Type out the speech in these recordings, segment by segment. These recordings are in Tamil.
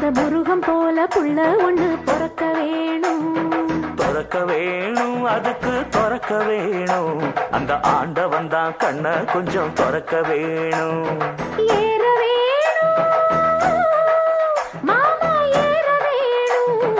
அந்த முருகம் போல புள்ள ஒண்ணு பிறக்க வேணும் திறக்க வேணும் அதுக்கு திறக்க வேணும் அந்த ஆண்டவன் தான் கண்ண கொஞ்சம் திறக்க வேணும் ஏற வேணும் மாமா ஏற வேணும்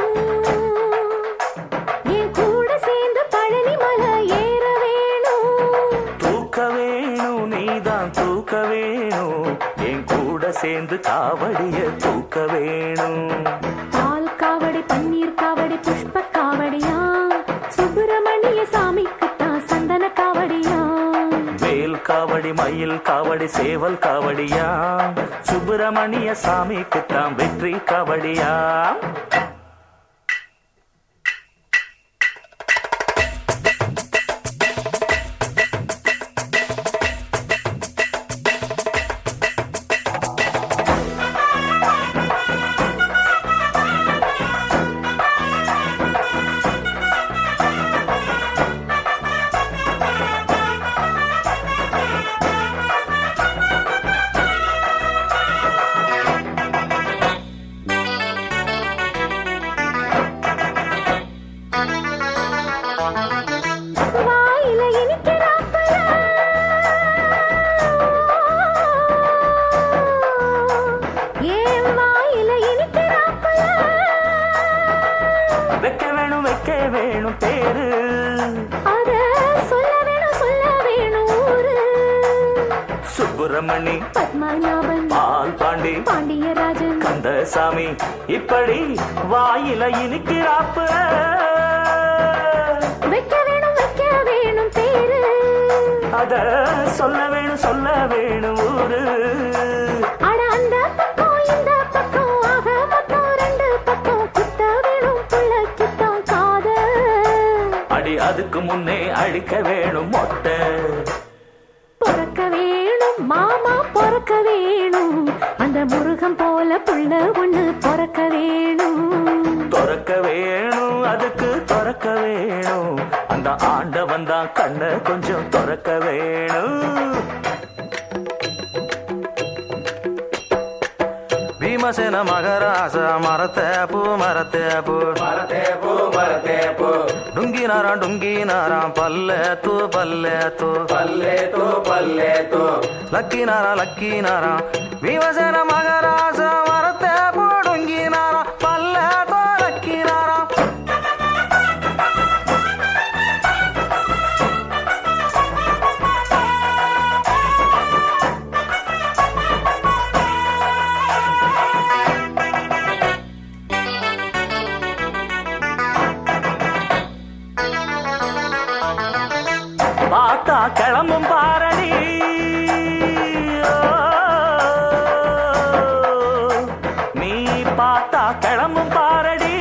என் கூட சேர்ந்து பழனி மலை ஏற வேணும் தூக்க வேணும் நீதான் தூக்க வேணும் என் கூட சேர்ந்து காவடிய தூக்க வேணும் பால் காவடி பன்னீர் காவடி புஷ்ப காவடியா சுப்பிரமணிய சாமிக்குத்தான் சந்தன காவடியா வேல் காவடி மயில் காவடி சேவல் காவடியா சுப்பிரமணிய சாமிக்குத்தான் வெற்றி காவடியா வாயில இனிக்கிறாப்பல ஏன் வாயில இனிக்கிறாப்பல வைக்க வேணும் வைக்க வேணும் பேரு அத சொல்ல வேணும் சொல்ல வேணும் ஊரு சுப்பிரமணி பத்மநாபன் பால் பாண்டி பாண்டியராஜன் கந்தசாமி இப்படி வாயில இனிக்கிறாப்பு வைக்க வேணும் வைக்க வேணும் பேரு அத சொல்ல வேணும் சொல்ல வேணும் ஊரு அட அந்த பக்கம் இந்த பக்கம் ஆக மொத்தம் ரெண்டு பக்கம் குத்த வேணும் புள்ள குத்தம் காதல் அடி அதுக்கு முன்னே அழிக்க வேணும் மொட்டை பொறக்க வேணும் மாமா பொறக்க வேணும் அந்த முருகம் போல புள்ள ஒண்ணு பொறக்க வேணும் திறக்க வேணும் அதுக்கு திறக்க வேணும் அந்த ஆண்டவன் தான் கண்ணை கொஞ்சம் திறக்க வேணும் ಭೀಮಸೇನ ಮಗರಾಸ ಮರತೆ ಪೂ ಮರತೆ ಪೂ மரத்தே பூ மரத்தே பூ ಡುಂಗಿ ನಾರ ಡುಂಗಿ ನಾರ ಪಲ್ಲೆ ತು ಪಲ್ಲೆ ತು பல்லே தூ பல்லே தூ ಲಕ್ಕಿ ನಾರ ಲಕ್ಕಿ ನಾರ ಭೀಮಸೇನ ಮಗರಾಸ ಮರತೆ ಪೂ ಡುಂಗಿ ನಾರ ಪಲ್ಲೆ ತು ಲಕ್ಕಿ ನಾರ பார்த்தா கிளம்பும் பாரடி ஓ, நீ பார்த்தா கிளம்பும் பாரடி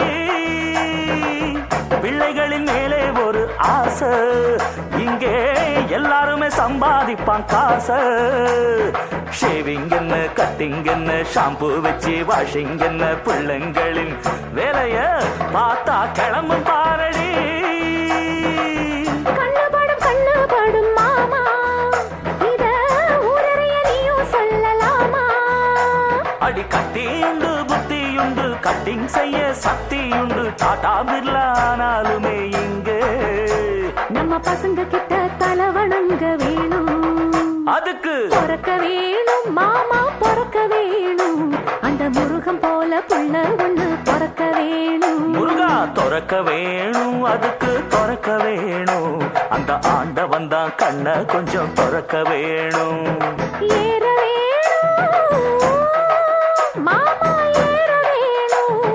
பிள்ளைகளின் மேலே ஒரு ஆசை இங்கே எல்லாருமே சம்பாதிப்பான் காசு ஷேவிங் என்ன கட்டிங் என்ன ஷாம்பு வச்சு வாஷிங் என்ன பிள்ளைங்களின் வேலைய பார்த்தா கிளம்பும் பாரடி கண்ணு படும் கண்ணு படும் மாமா இத ஊரறிய நீயும் சொல்லலாமா அடி கட்டியுண்டு புத்தியுண்டு கட்டிங் செய்ய சக்தியுண்டு டாடா பிர்லா ஆனாலுமே இங்கே நம்ம பசங்க கிட்ட தலைவணங்க வேணும் அதுக்கு பொறக்க வேணும் மாமா பொறக்க வேணும் அந்த முருகம் போல புள்ள ஒண்ணு பொறக்க வேணும் முருகா திறக்க வேணும் அதுக்கு திறக்க வேணும் அந்த ஆண்டவன் தான் கண்ணை கொஞ்சம் திறக்க வேணும் ஏற வேணும் மாமா ஏற வேணும்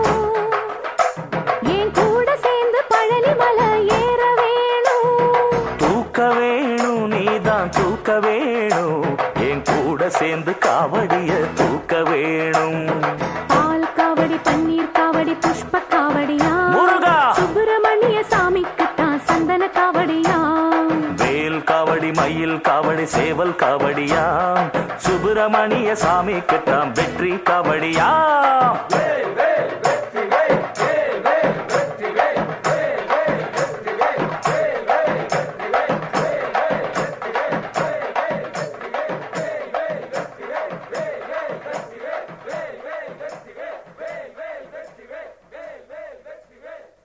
என் கூட சேர்ந்து பழனி மலை ஏற வேணும் தூக்க வேணும் நீதான் தூக்க வேணும் என் கூட சேர்ந்து காவடிய தூக்க வேணும் பால் காவடி பன்னீர் காவடி புஷ்ப காவடியா முருகா! சுப்பிரமணிய சாமிக்குத்தான் சந்தன காவடியா வேல் காவடி மயில் காவடி சேவல் காவடியாம் சுப்பிரமணிய சாமி கிட்டாம் வெற்றி காவடியாம் வேல் வேல்